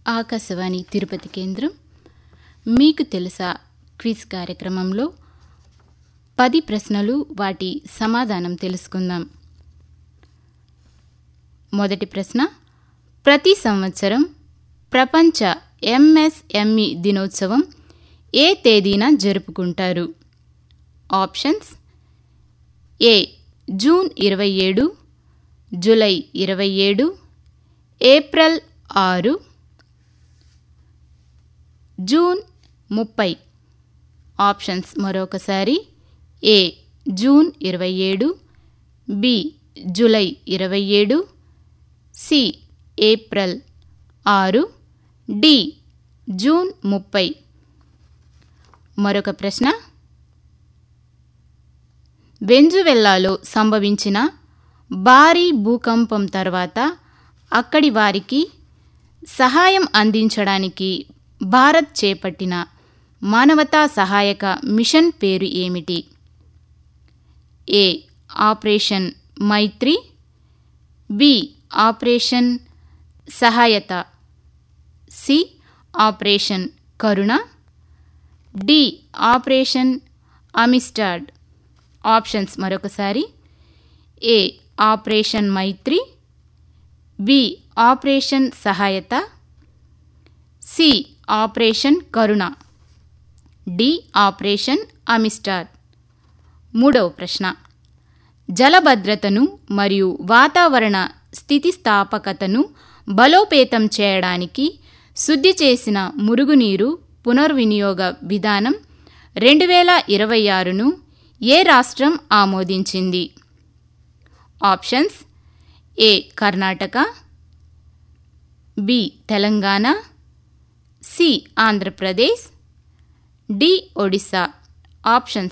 ఆకాశవాణి తిరుపతి కేంద్రం మీకు తెలుసా క్విజ్ కార్యక్రమంలో పది ప్రశ్నలు వాటి సమాధానం తెలుసుకుందాం మొదటి ప్రశ్న ప్రతి సంవత్సరం ప్రపంచ ఎంఎస్ఎంఈ దినోత్సవం ఏ తేదీన జరుపుకుంటారు ఆప్షన్స్ ఏ జూన్ ఇరవై ఏడు జూలై ఇరవై ఏడు ఏప్రిల్ ఆరు జూన్ ముప్పై ఆప్షన్స్ మరొకసారి ఏ జూన్ ఇరవై ఏడు బి జూలై ఇరవై ఏడు సి ఏప్రిల్ ఆరు డి జూన్ ముప్పై మరొక ప్రశ్న వెంజువెల్లాలో సంభవించిన భారీ భూకంపం తర్వాత అక్కడి వారికి సహాయం అందించడానికి భారత్ చేపట్టిన మానవతా సహాయక మిషన్ పేరు ఏమిటి A operation Maitri B operation Sahayata C operation Karuna D operation Amistad options మరొకసారి A operation Maitri B operation Sahayata C operation Karuna D operation Amistad మూడవ ప్రశ్న జలభద్రతను మరియు వాతావరణ స్థితిస్థాపకతను బలోపేతం చేయడానికి శుద్ధి చేసిన మురుగునీరు పునర్వినియోగ విధానం రెండు వేల ఇరవై ఆరును ఏ రాష్ట్రం ఆమోదించింది options A Karnataka B Telangana C Andhra Pradesh D Odisha options